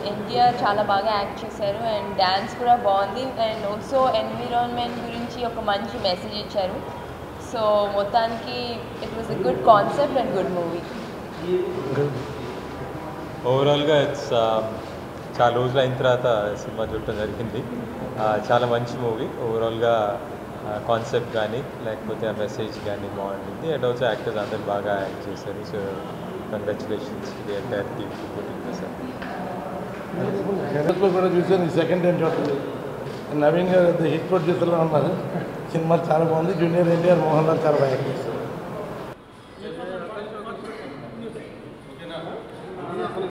ఎన్టీఆర్ చాలా బాగా యాక్ట్ చేశారు అండ్ డ్యాన్స్ కూడా బాగుంది అండ్ ఆల్సో ఎన్విరాన్మెంట్ గురించి ఒక మంచి మెసేజ్ ఇచ్చారు సో మొత్తానికి it was a good concept and good movie ఓవరాల్గా ఇట్స్ చాలా రోజులు అయిన తర్వాత సినిమా చూడటం జరిగింది ఆ, చాలా మంచి మూవీ ఓవరాల్గా కాన్సెప్ట్ కానీ లేకపోతే ఆ మెసేజ్ కానీ బాగుంటుంది అండ్ ఆల్సో యాక్టర్స్ అందరు బాగా యాక్ట్ చేశారు so congratulations the entire team putting sir Hyderabad కూడా చూసాను ఈ సెకండ్ టైం చూడండి నవీన్ గారు హిట్ ప్రొడ్యూసర్లో ఉన్నారు సినిమా చాలా బాగుంది జూనియర్ ఎన్టీఆర్ మోహన్ లాల్ చాలా బాగా యాక్ట్ చేశారు